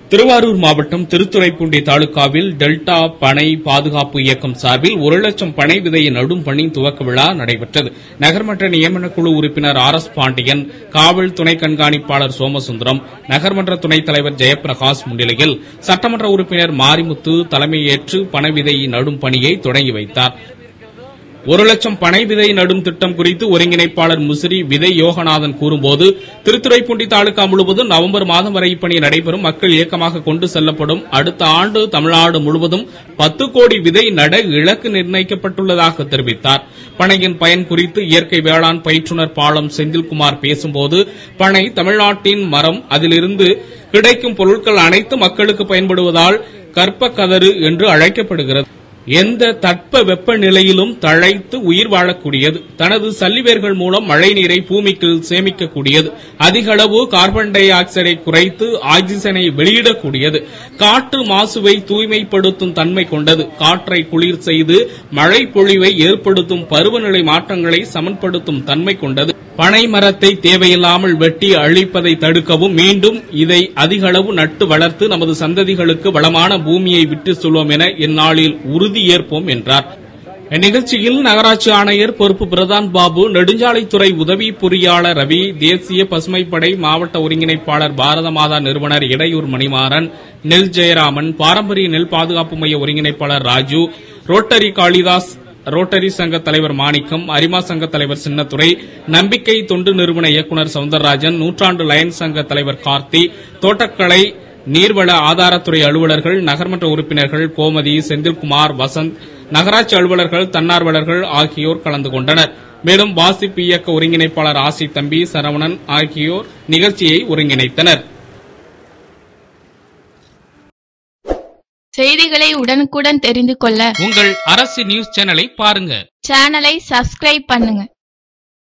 திருவாரூர் மாவட்டம் திருத்துறைப்பூண்டி தாலுகாவில் டெல்டா பனை பாதுகாப்பு இயக்கம் சார்பில் ஒரு லட்சம் பனை விதையை நடும் பணி துவக்க விழா நடைபெற்றது நகர்மன்ற நியமனக் குழு உறுப்பினர் ஆர் எஸ் பாண்டியன் காவல் துணை கண்காணிப்பாளர் சோமசுந்தரம் நகர்மன்ற துணைத் தலைவர் ஜெயபிரகாஷ் முன்னிலையில் சட்டமன்ற உறுப்பினர் மாரிமுத்து தலைமையேற்று பனை விதையை நடும் பணியை தொடங்கி வைத்தார் ஒரு லட்சம் பனை விதை நடும் திட்டம் குறித்து ஒருங்கிணைப்பாளர் முசிறி விதை யோகநாதன் கூறும்போது திருத்துறைப்பூண்டி தாலுகா முழுவதும் நவம்பர் மாதம் வரை இப்பணி நடைபெறும் மக்கள் இயக்கமாக கொண்டு செல்லப்படும் அடுத்த ஆண்டு தமிழ்நாடு முழுவதும் பத்து கோடி விதை நட இலக்கு நிர்ணயிக்கப்பட்டுள்ளதாக தெரிவித்தார் பனையின் பயன் குறித்து இயற்கை வேளாண் பயிற்றுனர் பாலம் செந்தில்குமார் பேசும்போது பனை தமிழ்நாட்டின் மரம் அதிலிருந்து கிடைக்கும் பொருட்கள் அனைத்து மக்களுக்கு பயன்படுவதால் கற்பக்கதறு என்று அழைக்கப்படுகிறது எந்த தட்ப வெப்பநிலையிலும் தழைத்து உயிர் வாழக்கூடியது தனது சல்லிவேர்கள் மூலம் மழைநீரை பூமிக்கு சேமிக்கக்கூடியது அதிக அளவு கார்பன் டை ஆக்சைடை குறைத்து ஆக்சிஜனை வெளியிடக்கூடியது காற்று மாசுவை தூய்மைப்படுத்தும் தன்மை கொண்டது காற்றை குளிர் செய்து மழை பொழிவை ஏற்படுத்தும் பருவநிலை மாற்றங்களை சமன்படுத்தும் தன்மை கொண்டது பனை மரத்தை தேவையில்லாமல் வெட்டி அழிப்பதை தடுக்கவும் மீண்டும் இதை அதிக அளவு நட்டு வளர்த்து நமது சந்ததிகளுக்கு வளமான பூமியை விட்டு சொல்வோம் என இந்நாளில் உறுதியேற்போம் என்றார் இந்நிகழ்ச்சியில் நகராட்சி ஆணையர் பொறுப்பு பிரதான் பாபு நெடுஞ்சாலைத்துறை உதவி பொறியாளர் ரவி தேசிய பசுமைப்படை மாவட்ட ஒருங்கிணைப்பாளர் பாரத மாதா நிறுவனர் இடையூர் மணிமாறன் நெல் ஜெயராமன் பாரம்பரிய நெல் பாதுகாப்பு மைய ஒருங்கிணைப்பாளர் ராஜு ரோட்டரி காளிதாஸ் ரோட்டரி சங்க தலைவர் மாணிக்கம் அரிமா சங்க தலைவர் சின்னத்துறை நம்பிக்கை தொண்டு நிறுவன இயக்குநர் சவுந்தரராஜன் நூற்றாண்டு லயன்ஸ் சங்க தலைவர் கார்த்தி தோட்டக்கலை நீர்வள ஆதாரத்துறை அலுவலர்கள் நகர்மன்ற உறுப்பினர்கள் கோமதி செந்தில்குமார் வசந்த் நகராட்சி அலுவலர்கள் தன்னார்வலர்கள் ஆகியோர் கலந்து கொண்டனர் மேலும் வாசிப்பு இயக்க ஒருங்கிணைப்பாளர் ஆசி தம்பி சரவணன் ஆகியோர் நிகழ்ச்சியை ஒருங்கிணைத்தனர் செய்திகளை உடனுக்குடன் தெரிந்து கொள்ள உங்கள் அரசு நியூஸ் சேனலை பாருங்க சேனலை சப்ஸ்கிரைப் பண்ணுங்க